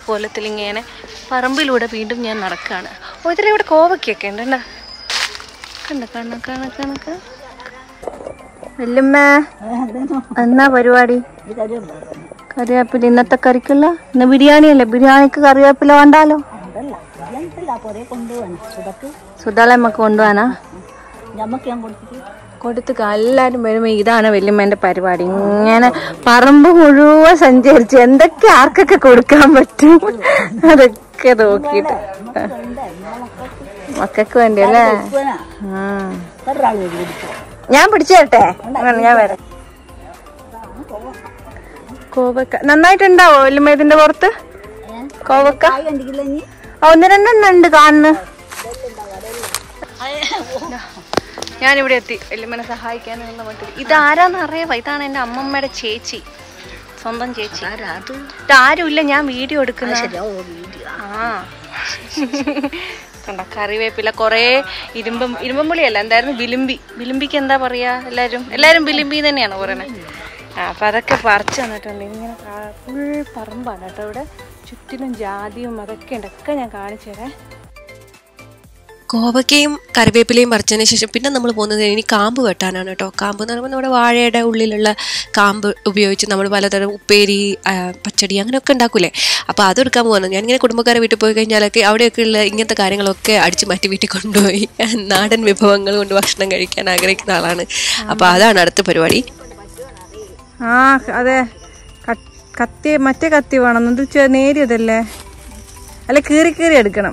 കോലത്തിൽ ഇങ്ങനെ പറമ്പിലൂടെ വീണ്ടും ഞാൻ നടക്കുകയാണ് ഓ ഇതിൽ ഇവിടെ കോവയ്ക്കൊക്കെ ഉണ്ട് കണ്ട കണ്ട കണ്ണ കണ കണക്ക് വല്യമ്മ എന്നാ പരിപാടി കറിവേപ്പില ഇന്നത്തെ കറിക്കല്ല ഇന്ന് ബിരിയാണി അല്ലേ ബിരിയാണിക്ക് കറിവേപ്പില വേണ്ടാലോ സുധാളമ്മക്ക് കൊണ്ടുപോകാനാ കൊടുത്തുക എല്ലാരും വരുമ്പോ ഇതാണ് വല്യമ്മേന്റെ പരിപാടി ഇങ്ങനെ പറമ്പ് മുഴുവൻ സഞ്ചരിച്ച് എന്തൊക്കെ ആർക്കൊക്കെ കൊടുക്കാൻ പറ്റും അതൊക്കെ നോക്കിയിട്ട് മക്കൾക്ക് വേണ്ടി അല്ലേ ആ. ഞാൻ പിടിച്ചു തരട്ടെ അങ്ങനെ ഞാൻ വരാം കോവക്ക നന്നായിട്ടുണ്ടാവോ വല്യമ്മ ഇതിന്റെ പുറത്ത് കോവക്ക ആ, ഒന്ന് രണ്ടെണ്ണം ഉണ്ട് കാണുന്നു ഞാനിവിടെ എത്തി വല്യമ്മനെ സഹായിക്കാനുള്ള മട്ടിൽ ഇതാരാന്ന് അറിയാവോ ഇതാണ് എന്റെ അമ്മമ്മയുടെ ചേച്ചി സ്വന്തം ചേച്ചി ഇതാരുമില്ല ഞാൻ വീഡിയോ എടുക്കുന്ന ആ കണ്ട കറിവേപ്പില കൊറേ ഇരുമ്പം ഇരുമ്പമ്പുളിയല്ല എന്തായിരുന്നു വിലുമ്പി വിലുമ്പിക്ക് എന്താ പറയാ എല്ലാരും എല്ലാരും വിലുമ്പി തന്നെയാണ് പറയുന്നത് ആ അപ്പൊ അതൊക്കെ പറിച്ചു തന്നിട്ടുണ്ട് ഇങ്ങനെ ഫുൾ പറമ്പാണ് കേട്ടോ ഇവിടെ ചുറ്റിലും ജാതിയും അതൊക്കെ ഉണ്ട് ഒക്കെ ഞാൻ കാണിച്ചു തരാം കോവക്കയും കറിവേപ്പിലയും പറിച്ചതിന് ശേഷം പിന്നെ നമ്മൾ പോകുന്നത് ഇനി കാമ്പ് വെട്ടാനാണ് കേട്ടോ കാമ്പ് എന്ന് പറയുമ്പോൾ നമ്മുടെ വാഴയുടെ ഉള്ളിലുള്ള കാമ്പ് ഉപയോഗിച്ച് നമ്മൾ പലതരം ഉപ്പേരി ആ, പച്ചടി അങ്ങനെയൊക്കെ ഉണ്ടാക്കൂലേ അപ്പോൾ അതെടുക്കാൻ പോകുന്നത് ഞാനിങ്ങനെ കുടുംബക്കാരെ വീട്ടിൽ പോയി കഴിഞ്ഞാലൊക്കെ അവിടെയൊക്കെയുള്ള ഇങ്ങനത്തെ കാര്യങ്ങളൊക്കെ അടിച്ചു മാറ്റി വീട്ടിൽ കൊണ്ടുപോയി നാടൻ വിഭവങ്ങൾ കൊണ്ട് ഭക്ഷണം കഴിക്കാൻ ആഗ്രഹിക്കുന്ന ആളാണ് അപ്പോൾ അതാണ് അടുത്ത പരിപാടി ആ അതെ കട്ട്- കത്തി മറ്റേ കത്തി വേണം ഇത് ചെ- നേരിയതല്ലേ അല്ല കീറി കീറി എടുക്കണം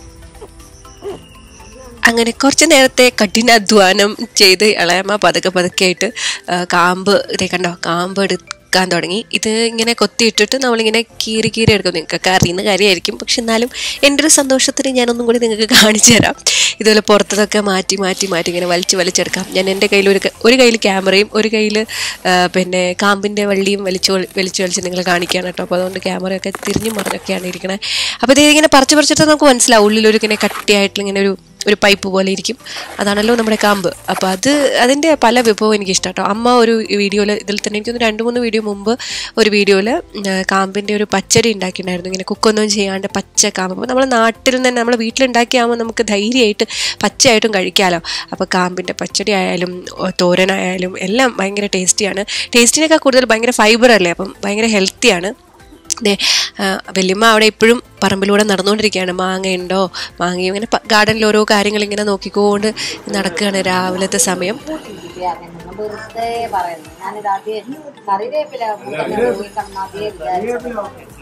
അങ്ങനെ കുറച്ച് നേരത്തെ കഠിനാധ്വാനം ചെയ്ത് ഇളയമ്മ പതുക്കെ പതുക്കെ ആയിട്ട് ആ, കാമ്പ് ഇതേ കണ്ടോ കാമ്പ് എടുക്കാൻ തുടങ്ങി ഇത് ഇങ്ങനെ കൊത്തിയിട്ടിട്ട് നമ്മളിങ്ങനെ കീറി കീറി എടുക്കും നിങ്ങൾക്കൊക്കെ അറിയുന്ന കാര്യമായിരിക്കും പക്ഷെ എന്നാലും എൻ്റെ ഒരു സന്തോഷത്തിന് ഞാനൊന്നും കൂടി നിങ്ങൾക്ക് കാണിച്ചു തരാം ഇതുപോലെ പുറത്തതൊക്കെ മാറ്റി മാറ്റി മാറ്റി ഇങ്ങനെ വലിച്ച് വലിച്ചെടുക്കാം ഞാൻ എൻ്റെ കയ്യിൽ ഒരു ക- ഒരു കയ്യിൽ ക്യാമറയും ഒരു കയ്യിൽ പിന്നെ കാമ്പിൻ്റെ വള്ളിയും വലിച്ചു വളി- വലിച്ചു വലിച്ച് നിങ്ങൾ കാണിക്കുകയാണ് കേട്ടോ അപ്പോൾ അതുകൊണ്ട് ക്യാമറയൊക്കെ തിരിഞ്ഞും മറിഞ്ഞൊക്കെയാണ് ഇരിക്കണേ അപ്പോൾ ഇത് ഇങ്ങനെ പറിച്ച് പറിച്ചിട്ട് നമുക്ക് മനസ്സിലാവും ഉള്ളിലൊരു ഇങ്ങനെ കട്ടിയായിട്ടുള്ള ഇങ്ങനെ ഒരു ഒരു പൈപ്പ് പോലെ ഇരിക്കും അതാണല്ലോ നമ്മുടെ കാമ്പ് അപ്പോൾ അത് അതിൻ്റെ പല വിഭവം എനിക്ക് ഇഷ്ടം കേട്ടോ അമ്മ ഒരു വീഡിയോയിൽ ഇതിൽ തന്നെ എനിക്കൊന്ന് രണ്ട് മൂന്ന് വീഡിയോ മുമ്പ് ഒരു വീഡിയോയിൽ കാമ്പിൻ്റെ ഒരു പച്ചടി ഉണ്ടാക്കിയിട്ടുണ്ടായിരുന്നു ഇങ്ങനെ കുക്കൊന്നും ചെയ്യാണ്ട് പച്ച കാമ്പ് അപ്പോൾ നമ്മൾ നാട്ടിൽ തന്നെ നമ്മൾ വീട്ടിലുണ്ടാക്കിയാകുമ്പോൾ നമുക്ക് ധൈര്യമായിട്ട് പച്ചയായിട്ടും കഴിക്കാമല്ലോ അപ്പോൾ കാമ്പിൻ്റെ പച്ചടി ആയാലും ഓ, തോരനായാലും എല്ലാം ഭയങ്കര ടേസ്റ്റിയാണ് ടേസ്റ്റിനേക്കാൾ കൂടുതൽ ഭയങ്കര ഫൈബർ അല്ലേ അപ്പം ഭയങ്കര ഹെൽത്തിയാണ് ദേ ആ, വല്യമ്മ അവിടെ ഇപ്പോഴും പറമ്പിലൂടെ നടന്നുകൊണ്ടിരിക്കുകയാണ് മാങ്ങയുണ്ടോ മാങ്ങയും ഇങ്ങനെ പ- ഗാർഡനിൽ ഓരോ കാര്യങ്ങൾ ഇങ്ങനെ നോക്കിക്കൊണ്ട് നടക്കുകയാണ് രാവിലത്തെ സമയം വെറുതെ പറയുന്നു ഞാനിത് ആദ്യം കറിവേപ്പില കൂട്ടണം ആദ്യം വിചാരിച്ചു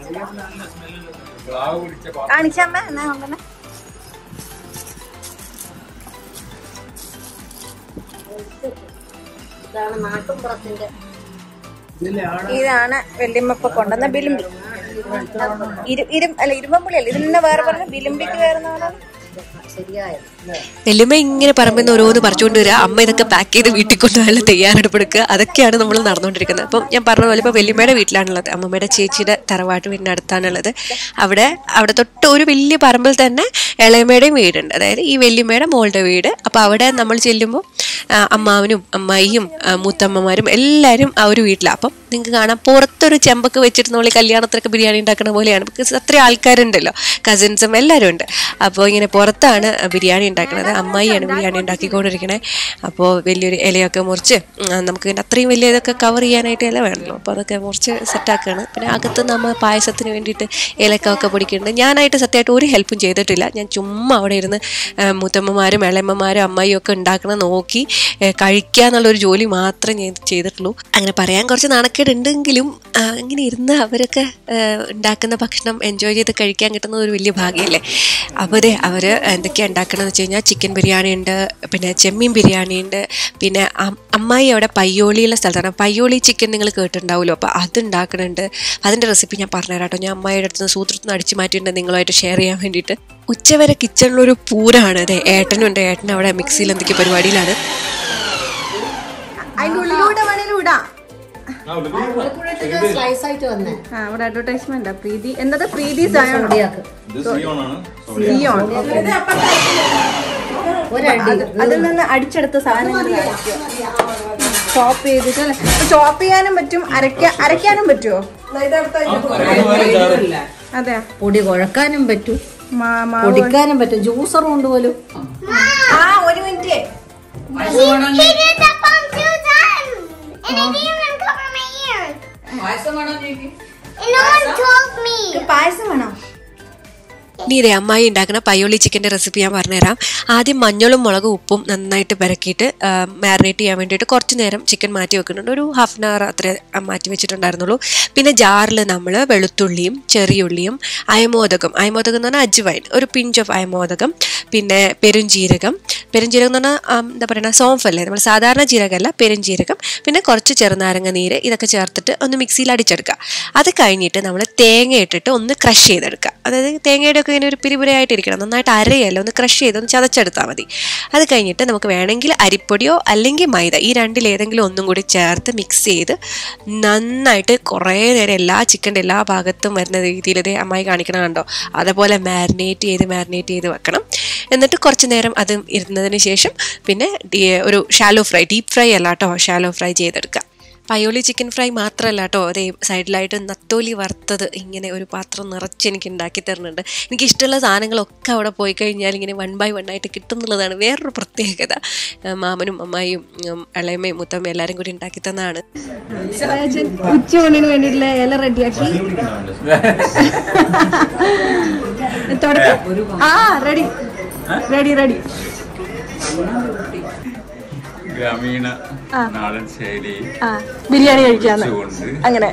കാണിച്ചമ്മ എന്നാ നോക്കണേ ഇതാണ് നാട്ടുംപുറത്തിന്റെ ഇതാണ് വെള്ളിയമ്മപ്പ കൊണ്ടുവന്ന ബിലുമ്പി ഇരു ഇരും അല്ല ഇരുമ്പമ്പുളി അല്ല ഇതിന് വേറെ പറഞ്ഞ ബിലുമ്പിക്ക് വേറെ ശരിയായത് വല്യമ്മ ഇങ്ങനെ പറമ്പിൽ നിന്ന് ഓരോന്ന് പറിച്ചുകൊണ്ട് വരിക അമ്മ ഇതൊക്കെ പാക്ക് ചെയ്ത് വീട്ടിൽ കൊണ്ടുപോകാനുള്ള തയ്യാറെടുപ്പെടുക്കുക അതൊക്കെയാണ് നമ്മൾ നടന്നുകൊണ്ടിരിക്കുന്നത് അപ്പം ഞാൻ പറഞ്ഞ പോലെ ഇപ്പോൾ വല്യമ്മയുടെ വീട്ടിലാണുള്ളത് അമ്മമ്മയുടെ ചേച്ചിയുടെ തറവാട്ട് വീടിൻ്റെ അടുത്താണുള്ളത് അവിടെ അവിടെ തൊട്ട് ഒരു വലിയ പറമ്പിൽ തന്നെ ഇളയമ്മയുടെയും വീടുണ്ട് അതായത് ഈ വല്യമ്മയുടെ മോളുടെ വീട് അപ്പോൾ അവിടെ നമ്മൾ ചെല്ലുമ്പോൾ ആ, അമ്മാവനും അമ്മായിയും ആ, മൂത്തമ്മമാരും എല്ലാവരും ആ ഒരു വീട്ടിലാണ് അപ്പം നിങ്ങൾക്ക് കാണാം പുറത്തൊരു ചെമ്പൊക്കെ വെച്ചിട്ട് നമ്മൾ ഈ കല്യാണത്തിനൊക്കെ ബിരിയാണി ഉണ്ടാക്കുന്ന പോലെയാണ് ബിക്കോസ് അത്രയും ആൾക്കാരുണ്ടല്ലോ കസിൻസും എല്ലാവരും ഉണ്ട് അപ്പോൾ ഇങ്ങനെ പുറത്താണ് ബിരിയാണി ഉണ്ടാക്കുന്നത് അമ്മായിയാണ് ബിരിയാണി ഉണ്ടാക്കിക്കൊണ്ടിരിക്കണേ അപ്പോൾ വലിയൊരു ഇലയൊക്കെ മുറിച്ച് ഉം, നമുക്ക് പിന്നെ അത്രയും വലിയ ഇതൊക്കെ കവർ ചെയ്യാനായിട്ട് ഇല വേണമല്ലോ അപ്പോൾ അതൊക്കെ മുറിച്ച് സെറ്റാക്കുകയാണ് പിന്നെ അകത്ത് നമ്മൾ പായസത്തിന് വേണ്ടിയിട്ട് ഏലക്കൊക്കെ പൊടിക്കുന്നുണ്ട് ഞാനായിട്ട് സത്യമായിട്ട് ഒരു ഹെൽപ്പും ചെയ്തിട്ടില്ല ഞാൻ ചുമ്മാ അവിടെ ഇരുന്ന് ആ, മൂത്തമ്മമാരും ഇളയമ്മമാരും അമ്മായിയും ഒക്കെ ഉണ്ടാക്കണം നോക്കി ഏ, കഴിക്കുക എന്നുള്ളൊരു ജോലി മാത്രമേ ഞാൻ ചെയ്തിട്ടുള്ളൂ അങ്ങനെ പറയാൻ കുറച്ച് നാണക്കേടുണ്ടെങ്കിലും ആ, അങ്ങനെ ഇരുന്ന് അവരൊക്കെ ആ, ഉണ്ടാക്കുന്ന ഭക്ഷണം എൻജോയ് ചെയ്ത് കഴിക്കാൻ കിട്ടുന്നത് ഒരു വലിയ ഭാഗ്യമല്ലേ അപ്പോൾ അതെ അവർ എന്തൊക്കെയാണ് ഉണ്ടാക്കണമെന്ന് വെച്ച് കഴിഞ്ഞാൽ ചിക്കൻ ബിരിയാണി ഉണ്ട് പിന്നെ ചെമ്മീൻ ബിരിയാണി ഉണ്ട് പിന്നെ അം- അമ്മായി അവിടെ പയ്യോളിയുള്ള സ്ഥലത്താണ് പയ്യോളി ചിക്കൻ നിങ്ങൾ കേട്ടിട്ടുണ്ടാവുമല്ലോ അപ്പോൾ അത് ഉണ്ടാക്കുന്നുണ്ട് അതിൻ്റെ റെസിപ്പി ഞാൻ പറഞ്ഞുതരാം കേട്ടോ ഞാൻ അമ്മായിയുടെ അടുത്ത് നിന്ന് സൂത്രത്തിൽ നിന്ന് അടിച്ചു മാറ്റിയിട്ടുണ്ട് നിങ്ങളുമായിട്ട് ഷെയർ ചെയ്യാൻ വേണ്ടിയിട്ട് ഉച്ചവരെ കിച്ചണിലൊരു പൂരാണ് അതെ ഏട്ടനും ഉണ്ട് ഏട്ടൻ അവിടെ മിക്സിയിൽ എന്തൊക്കെ പരിപാടിയിലാണ് അതിന്റെ ഉള്ളിലൂടെ വേണേലും ഇടാം സ്ലൈസ് ആയിട്ട് വന്നേ ആ ഇവിടെ അഡ്വർടൈസ്മെന്റ് പ്രീതി എന്നത് പ്രീതി സായോൺ റെഡിയാക്ക് ഇത് സിയോണാണ് സിയോൺ ഒരടി അതിൽ നിന്ന് അടിച്ചെടുത്ത സാധനങ്ങൾ ചോപ്പ് ചെയ്തിട്ട് ചോപ്പ് ചെയ്യാനും പറ്റും അരയ്ക്ക അരയ്ക്കാനും പറ്റുമോ അതെ പൊടി കുഴക്കാനും പറ്റും മാ- മാ- പൊടിക്കാനും പറ്റും ജ്യൂസറും ഉണ്ട് പോലും ആ ഒരു minute He did that bomb two times, and it didn't even cover my ears. And no one told me. പായസം വേണോ ഇനി ഇതേ അമ്മായി ഉണ്ടാക്കുന്ന പയ്യോളി ചിക്കൻ്റെ റെസിപ്പി ഞാൻ പറഞ്ഞുതരാം ആദ്യം മഞ്ഞളും മുളകും ഉപ്പും നന്നായിട്ട് പെരക്കിയിട്ട് മാരിനേറ്റ് ചെയ്യാൻ വേണ്ടിയിട്ട് കുറച്ച് നേരം ചിക്കൻ മാറ്റി വെക്കുന്നുണ്ട് ഒരു ഹാഫ് ആൻ അവർ അത്രേ ആ, മാറ്റി വെച്ചിട്ടുണ്ടായിരുന്നുള്ളൂ പിന്നെ ജാറിൽ നമ്മൾ വെളുത്തുള്ളിയും ചെറിയുള്ളിയും അയമോദകം അയമോദകം എന്ന് പറഞ്ഞാൽ അജ്വൈൻ ഒരു പിഞ്ച് ഓഫ് അയമോദകം പിന്നെ പെരുംജീരകം പെരുംജീരകം എന്ന് പറഞ്ഞാൽ ആ, എന്താ പറയുക സോംഫല്ലേ നമ്മൾ സാധാരണ ജീരകമല്ല പെരുംജീരകം പിന്നെ കുറച്ച് ചെറുനാരങ്ങ നീര് ഇതൊക്കെ ചേർത്തിട്ട് ഒന്ന് മിക്സിയിൽ അടിച്ചെടുക്കുക അത് കഴിഞ്ഞിട്ട് നമ്മൾ തേങ്ങ ഇട്ടിട്ട് ഒന്ന് ക്രഷ് ചെയ്തെടുക്കുക അതായത് തേങ്ങയുടെ ഒക്കെ ഇങ്ങനെ ഒരു പിരിപുരയായിട്ടിരിക്കണം നന്നായിട്ട് അരയല്ല ഒന്ന് ക്രഷ് ചെയ്ത് ഒന്ന് ചതച്ചെടുത്താൽ മതി അത് കഴിഞ്ഞിട്ട് നമുക്ക് വേണമെങ്കിൽ അരിപ്പൊടിയോ അല്ലെങ്കിൽ മൈദ ഈ രണ്ടിൽ ഏതെങ്കിലും ഒന്നും കൂടി ചേർത്ത് മിക്സ് ചെയ്ത് നന്നായിട്ട് കുറേ നേരം എല്ലാ ചിക്കൻ്റെ എല്ലാ ഭാഗത്തും വരുന്ന രീതിയിൽ ഇത് അമ്മായി കാണിക്കണം കണ്ടോ അതുപോലെ മാരിനേറ്റ് ചെയ്ത് മാരിനേറ്റ് ചെയ്ത് വെക്കണം എന്നിട്ട് കുറച്ച് നേരം അത് ഇരുന്നതിന് ശേഷം പിന്നെ ഡി- ഒരു ഷാലോ ഫ്രൈ ഡീപ്പ് ഫ്രൈ അല്ല കേട്ടോ ഷാലോ ഫ്രൈ ചെയ്തെടുക്കുക പയോളി ചിക്കൻ ഫ്രൈ മാത്രമല്ല കേട്ടോ അതേ സൈഡിലായിട്ട് നത്തോലി വറുത്തത് ഇങ്ങനെ ഒരു പാത്രം നിറച്ച് എനിക്ക് ഉണ്ടാക്കി തരുന്നുണ്ട് എനിക്ക് ഇഷ്ടമുള്ള സാധനങ്ങളൊക്കെ അവിടെ പോയി കഴിഞ്ഞാൽ ഇങ്ങനെ വൺ ബൈ വൺ ആയിട്ട് കിട്ടും എന്നുള്ളതാണ് വേറൊരു പ്രത്യേകത ആ, മാമനും അമ്മായിയും ഉം, ഇളയമ്മയും മുത്തമ്മയും എല്ലാവരും കൂടി ഉണ്ടാക്കി തന്നതാണ് ഉച്ചയൂണിന് വേണ്ടിയിട്ടുള്ള ഇല റെഡിയാക്കി തുടക്കം ആ റെഡി റെഡി റെഡി ഗ്രാമീണ നാടൻ ശൈലി ആ ബിരിയാണി കഴിക്കാന്ന് കൊണ്ട് അങ്ങനെ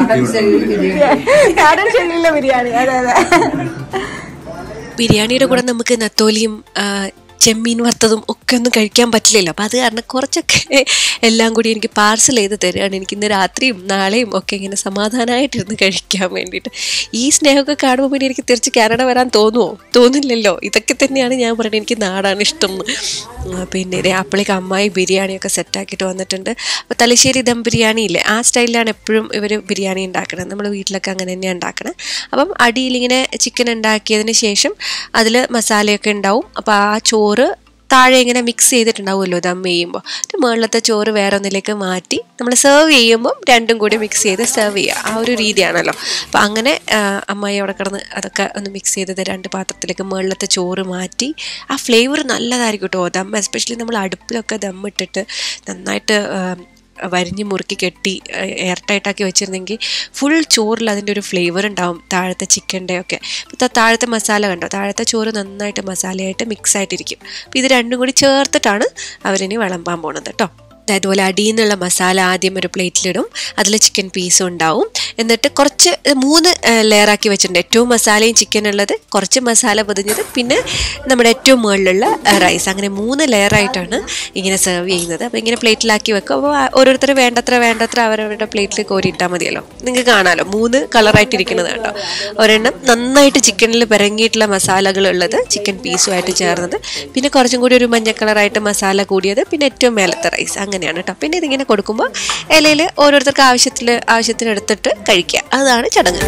നാടൻ ശൈലിയിലെ ബിരിയാണി അതെ അതെ ബിരിയാണിയുടെ കൂടെ നമുക്ക് നത്തോലിയും ആ, ചെമ്മീൻ വറുത്തതും ഒക്കെ ഒന്നും കഴിക്കാൻ പറ്റില്ലല്ലോ അപ്പോൾ അത് കാരണം കുറച്ചൊക്കെ എല്ലാം കൂടി എനിക്ക് പാർസൽ ചെയ്ത് തരികയാണ് എനിക്ക് ഇന്ന് രാത്രിയും നാളെയും ഒക്കെ ഇങ്ങനെ സമാധാനമായിട്ടിരുന്ന് കഴിക്കാൻ വേണ്ടിയിട്ട് ഈ സ്നേഹമൊക്കെ കാണുമ്പോൾ പിന്നെ എനിക്ക് തിരിച്ച് കാനഡ വരാൻ തോന്നുമോ തോന്നില്ലല്ലോ ഇതൊക്കെ തന്നെയാണ് ഞാൻ പറയുന്നത് എനിക്ക് നാടാണ് ഇഷ്ടം എന്ന്. ആ, പിന്നെ ഇതേ അപ്പളേക്ക് അമ്മായി ബിരിയാണിയൊക്കെ സെറ്റാക്കിയിട്ട് വന്നിട്ടുണ്ട് അപ്പോൾ തലശ്ശേരി ദം ബിരിയാണി ഇല്ലേ ആ സ്റ്റൈലിലാണ് എപ്പോഴും ഇവർ ബിരിയാണി ഉണ്ടാക്കുന്നത് നമ്മൾ വീട്ടിലൊക്കെ അങ്ങനെ തന്നെയാണ് ഉണ്ടാക്കണത് അപ്പം അടിയിലിങ്ങനെ ചിക്കൻ ഉണ്ടാക്കിയതിന് ശേഷം അതിൽ മസാലയൊക്കെ ഉണ്ടാവും അപ്പോൾ ആ ചോറ് താഴെ ഇങ്ങനെ മിക്സ് ചെയ്തിട്ടുണ്ടാവുമല്ലോ ദം ചെയ്യുമ്പോൾ എന്നിട്ട് മുകളിലത്തെ ചോറ് വേറെ ഒന്നിലേക്ക് മാറ്റി നമ്മൾ സെർവ് ചെയ്യുമ്പം രണ്ടും കൂടി മിക്സ് ചെയ്ത് സെർവ് ചെയ്യുക ആ ഒരു രീതിയാണല്ലോ അപ്പോൾ അങ്ങനെ ആ, അമ്മായി അവിടെ കിടന്ന് അതൊക്കെ ഒന്ന് മിക്സ് ചെയ്തത് രണ്ട് പാത്രത്തിലേക്ക് മുകളിലത്തെ ചോറ് മാറ്റി ആ ഫ്ലേവർ നല്ലതായിരിക്കും കേട്ടോ ദം എസ്പെഷ്യലി നമ്മൾ അടുപ്പിലൊക്കെ ദം ഇട്ടിട്ട് നന്നായിട്ട് ആ, വരിഞ്ഞ് മുറുക്കി കെട്ടി എയർ ടൈറ്റാക്കി വെച്ചിരുന്നെങ്കിൽ ഫുൾ ചോറിൽ അതിൻ്റെ ഒരു ഫ്ലേവർ ഉണ്ടാവും താഴത്തെ ചിക്കൻ്റെ ഒക്കെ ഇപ്പോൾ താഴത്തെ മസാല കണ്ടോ താഴത്തെ ചോറ് നന്നായിട്ട് മസാലയായിട്ട് മിക്സ് ആയിട്ടിരിക്കും അപ്പോൾ ഇത് രണ്ടും കൂടി ചേർത്തിട്ടാണ് അവരിനി വിളമ്പാൻ പോണത് കേട്ടോ അതുപോലെ അടിയിൽ നിന്നുള്ള മസാല ആദ്യം ഒരു പ്ലേറ്റിലിടും അതിൽ ചിക്കൻ പീസും ഉണ്ടാവും എന്നിട്ട് കുറച്ച് മൂന്ന് ലെയറാക്കി വെച്ചിട്ടുണ്ട് ഏറ്റവും മസാലയും ചിക്കൻ ഉള്ളത് കുറച്ച് മസാല പൊതിഞ്ഞത് പിന്നെ നമ്മുടെ ഏറ്റവും മുകളിലുള്ള റൈസ് അങ്ങനെ മൂന്ന് ലെയറായിട്ടാണ് ഇങ്ങനെ സെർവ് ചെയ്യുന്നത് അപ്പോൾ ഇങ്ങനെ പ്ലേറ്റിലാക്കി വെക്കും അപ്പോൾ ഓരോരുത്തർ വേണ്ടത്ര വേണ്ടത്ര അവരവരുടെ പ്ലേറ്റിൽ കോരിയിട്ടാൽ മതിയല്ലോ നിങ്ങൾക്ക് കാണാമല്ലോ മൂന്ന് കളറായിട്ടിരിക്കുന്നത് കണ്ടോ ഒരെണ്ണം നന്നായിട്ട് ചിക്കനിൽ പിറങ്ങിയിട്ടുള്ള മസാലകൾ ഉള്ളത് ചിക്കൻ പീസുമായിട്ട് ചേർന്നത് പിന്നെ കുറച്ചും കൂടി ഒരു മഞ്ഞ കളറായിട്ട് മസാല കൂടിയത് പിന്നെ ഏറ്റവും മേലത്തെ റൈസ് അങ്ങനെയാണ് കേട്ടോ പിന്നെ ഇതിങ്ങനെ കൊടുക്കുമ്പോൾ ഇലയിൽ ഓരോരുത്തർക്ക് ആവശ്യത്തിൽ ആവശ്യത്തിന് എടുത്തിട്ട് കഴിക്കുക അതാണ് ചടങ്ങ്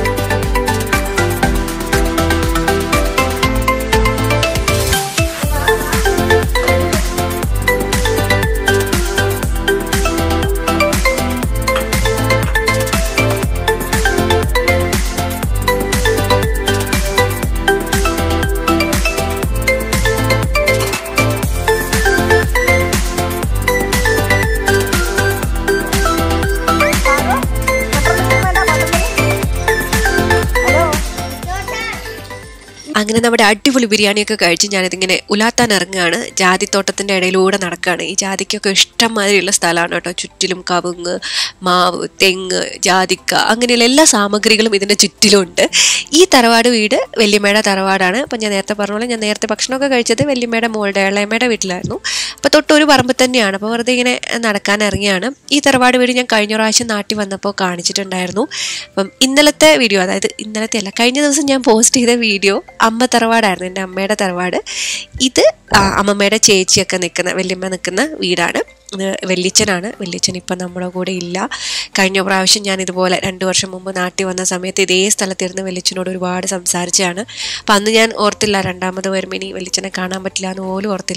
അങ്ങനെ നമ്മുടെ അടിപൊളി ബിരിയാണിയൊക്കെ കഴിച്ച് ഞാനിതിങ്ങനെ ഉലാത്താൻ ഇറങ്ങുകയാണ് ജാതിത്തോട്ടത്തിൻ്റെ ഇടയിലൂടെ നടക്കുകയാണ് ഈ ജാതിക്കൊക്കെ ഇഷ്ടം മാതിരിയുള്ള സ്ഥലമാണ് കേട്ടോ ചുറ്റിലും കവുങ്ങ് മാവ് തെങ്ങ് ജാതിക്ക അങ്ങനെയുള്ള എല്ലാ സാമഗ്രികളും ഇതിൻ്റെ ചുറ്റിലുണ്ട് ഈ തറവാട് വീട് വല്യമ്മയുടെ തറവാടാണ് അപ്പം ഞാൻ നേരത്തെ പറഞ്ഞ പോലെ ഞാൻ നേരത്തെ ഭക്ഷണമൊക്കെ കഴിച്ചത് വല്യമ്മയുടെ മോളുടെ ഇളയമ്മയുടെ വീട്ടിലായിരുന്നു അപ്പോൾ തൊട്ടൊരു പറമ്പ് തന്നെയാണ് അപ്പോൾ വെറുതെ ഇങ്ങനെ നടക്കാൻ ഇറങ്ങിയാണ് ഈ തറവാട് വീട് ഞാൻ കഴിഞ്ഞ പ്രാവശ്യം നാട്ടിൽ വന്നപ്പോൾ കാണിച്ചിട്ടുണ്ടായിരുന്നു അപ്പം ഇന്നലത്തെ വീഡിയോ അതായത് ഇന്നലത്തെ അല്ല കഴിഞ്ഞ ദിവസം ഞാൻ പോസ്റ്റ് ചെയ്ത വീഡിയോ അമ്മ തറവാടായിരുന്നു എൻ്റെ അമ്മയുടെ തറവാട് ഇത് ആ, അമ്മമ്മയുടെ ചേച്ചിയൊക്കെ നിൽക്കുന്ന വല്യമ്മ നിൽക്കുന്ന വീടാണ് ഇത് വല്യച്ഛനാണ് വല്യച്ഛൻ ഇപ്പം നമ്മുടെ കൂടെ ഇല്ല കഴിഞ്ഞ പ്രാവശ്യം ഞാൻ ഇതുപോലെ രണ്ട് വർഷം മുമ്പ് നാട്ടിൽ വന്ന സമയത്ത് ഇതേ സ്ഥലത്തിരുന്ന് വല്യച്ഛനോട് ഒരുപാട് സംസാരിച്ചാണ് അപ്പം അന്ന് ഞാൻ ഓർത്തില്ല രണ്ടാമത് വരുമ്പോൾ ഇനി വല്യച്ഛനെ കാണാൻ പറ്റില്ല എന്ന് പോലും ഓർത്തില്ല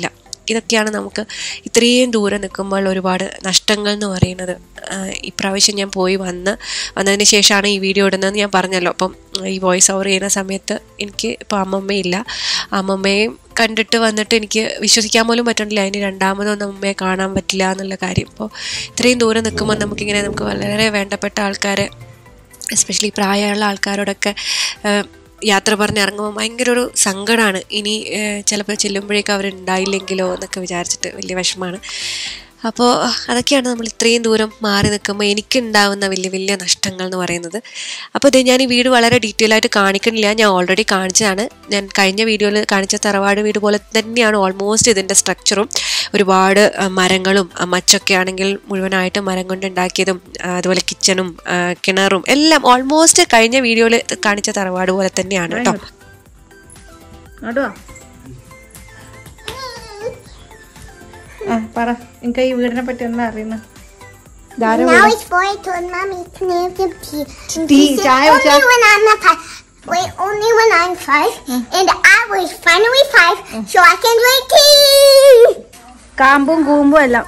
ഇതൊക്കെയാണ് നമുക്ക് ഇത്രയും ദൂരം നിൽക്കുമ്പോൾ ഒരുപാട് നഷ്ടങ്ങൾ എന്ന് പറയുന്നത് ആഹ് ഇപ്രാവശ്യം ഞാൻ പോയി വന്ന് വന്നതിന് ശേഷമാണ് ഈ വീഡിയോ ഇടുന്നതെന്ന് ഞാൻ പറഞ്ഞല്ലോ അപ്പം ഈ വോയിസ് ഓവർ ചെയ്യുന്ന സമയത്ത് എനിക്ക് ഇപ്പോൾ അമ്മമ്മയില്ല അമ്മമ്മയും കണ്ടിട്ട് വന്നിട്ട് എനിക്ക് വിശ്വസിക്കാൻ പോലും പറ്റണില്ല അതിന് രണ്ടാമതൊന്നും അമ്മയെ കാണാൻ പറ്റില്ല എന്നുള്ള കാര്യം അപ്പോൾ ഇത്രയും ദൂരം നിൽക്കുമ്പോൾ നമുക്കിങ്ങനെ നമുക്ക് വളരെ വേണ്ടപ്പെട്ട ആൾക്കാരെ എസ്പെഷ്യലി പ്രായമുള്ള ആൾക്കാരോടൊക്കെ ഏഹ്, യാത്ര പറഞ്ഞ് ഇറങ്ങുമ്പോൾ ഭയങ്കര ഒരു സങ്കടമാണ് ഇനി ചിലപ്പോൾ ചെല്ലുമ്പോഴേക്കും അവരുണ്ടായില്ലെങ്കിലോ എന്നൊക്കെ വിചാരിച്ചിട്ട് വലിയ വിഷമമാണ് അപ്പോൾ അതൊക്കെയാണ് നമ്മൾ ഇത്രയും ദൂരം മാറി നിൽക്കുമ്പോൾ എനിക്കുണ്ടാവുന്ന വലിയ വലിയ നഷ്ടങ്ങൾ എന്ന് പറയുന്നത് അപ്പോൾ ഇത് ഞാൻ ഈ വീട് വളരെ ഡീറ്റെയിൽ ആയിട്ട് കാണിക്കണില്ല ഞാൻ ഓൾറെഡി കാണിച്ചതാണ് ഞാൻ കഴിഞ്ഞ വീഡിയോയിൽ കാണിച്ച തറവാട് വീട് പോലെ തന്നെയാണ് ഓൾമോസ്റ്റ് ഇതിൻ്റെ സ്ട്രക്ചറും ഒരുപാട് ആ, മരങ്ങളും ആ, മച്ചൊക്കെ ആണെങ്കിൽ മുഴുവനായിട്ട് മരം കൊണ്ട് ഉണ്ടാക്കിയതും ആ, അതുപോലെ കിച്ചണും ആ, കിണറും എല്ലാം ഓൾമോസ്റ്റ് കഴിഞ്ഞ വീഡിയോയിൽ കാണിച്ച തറവാട് പോലെ തന്നെയാണ് കേട്ടോ നടുവാ ആ പറ എനിക്ക് ഈ വീടിനെ പറ്റി എന്താ അറിയുന്നത് Now it's boy told mommy to name him tea. And Tea, she said, chai, only chai. when I'm not five. Wait, only when I'm five. And I was finally five, so I can drink tea. കാമ്പും കൂമ്പും എല്ലാം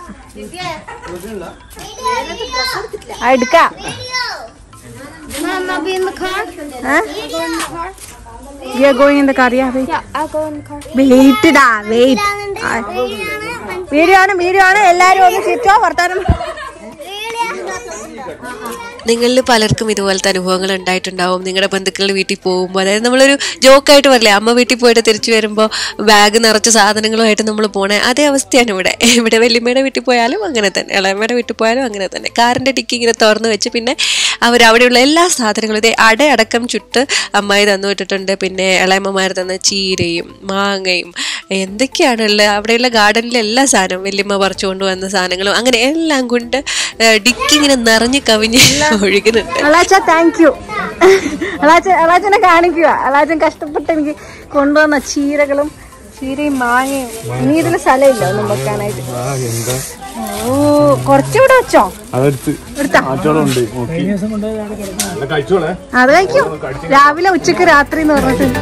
ആ, എടുക്കാം Mom, I'll be in the car. Huh? I'll go in the car. We are going in the car. Yeah, wait. Yeah, I'll go in the car. Wait ഡാ wait. Down in the video ആണ് video ആണ് എല്ലാരും ഒന്ന് ചിരിച്ചോ വർത്താനം നിങ്ങളിൽ പലർക്കും ഇതുപോലത്തെ അനുഭവങ്ങൾ ഉണ്ടായിട്ടുണ്ടാവും നിങ്ങളുടെ ബന്ധുക്കളുടെ വീട്ടിൽ പോകുമ്പോൾ അതായത് നമ്മളൊരു ജോക്കായിട്ട് പറയില്ലേ അമ്മ വീട്ടിൽ പോയിട്ട് തിരിച്ചു വരുമ്പോൾ ബാഗ് നിറച്ച സാധനങ്ങളുമായിട്ട് നമ്മൾ പോണേ അതേ അവസ്ഥയാണ് ഇവിടെ ഇവിടെ വല്യമ്മയുടെ വീട്ടിൽ പോയാലും അങ്ങനെ തന്നെ ഇളയമ്മയുടെ വീട്ടിൽ പോയാലും അങ്ങനെ തന്നെ കാറിൻ്റെ ഡിക്കി ഇങ്ങനെ തുറന്ന് വെച്ച് പിന്നെ അവർ അവിടെയുള്ള എല്ലാ സാധനങ്ങളും ഇതേ അടയടക്കം ചുട്ട് അമ്മായി തന്നു വിട്ടിട്ടുണ്ട് പിന്നെ ഇളയമ്മമാർ തന്ന ചീരയും മാങ്ങയും എന്തൊക്കെയാണുള്ളത് അവിടെയുള്ള ഗാർഡനിലെ എല്ലാ സാധനവും വല്യമ്മ പറിച്ചു കൊണ്ടുവന്ന സാധനങ്ങളും അങ്ങനെ എല്ലാം കൊണ്ട് ഏഹ്, ഡിക്കി ഇങ്ങനെ നിറഞ്ഞ് കവിഞ്ഞ് ഒഴുകുന്നുണ്ട് അളാച്ച താങ്ക് യു അളാച്ച അളാച്ചനെ കാണിക്കുക അളാച്ചൻ കഷ്ടപ്പെട്ട് എനിക്ക് കൊണ്ടുവന്ന ചീരകളും ചീരയും മാങ്ങയും ഇനി ഇതിന് സ്ഥലമില്ല ഒന്നും വെക്കാനായിട്ട് ഓ കുറച്ചുകൂടെ വെച്ചോ അതെടുത്ത് എടുത്താ ആറ്റോളം ഉണ്ട് നോക്കി നല്ല കഴിച്ചോളെ അത് കഴിക്കും രാവിലെ ഉച്ചക്ക് രാത്രി എന്ന് പറഞ്ഞിട്ട്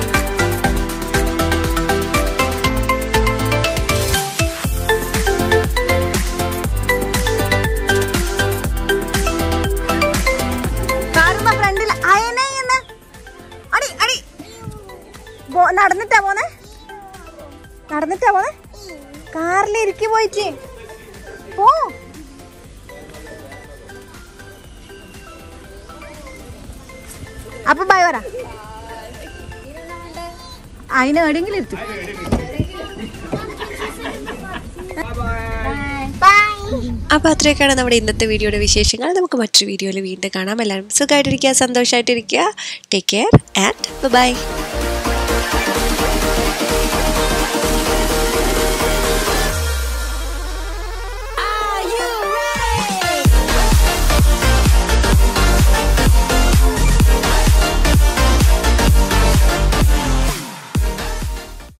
കാറുന്ന ഫ്രണ്ടിൽ അയനെ എന്ന് അടി അടി പോ- നടന്നിട്ടാ പോന്നെ നടന്നിട്ടാ പോന്നെ കാറിൽ ഇരിക്കി പോയിട്ട് പോ അപ്പൊ ബൈ പറ അതിന് എവിടെയെങ്കിലും ഇരുത്തു അപ്പോൾ അത്രയൊക്കെയാണ് നമ്മുടെ ഇന്നത്തെ വീഡിയോയുടെ വിശേഷങ്ങൾ നമുക്ക് മറ്റൊരു വീഡിയോയിൽ വീണ്ടും കാണാം എല്ലാവരും സുഖമായിട്ടിരിക്കുക സന്തോഷമായിട്ടിരിക്കുക ടേക്ക് കെയർ ആൻഡ് ബൈ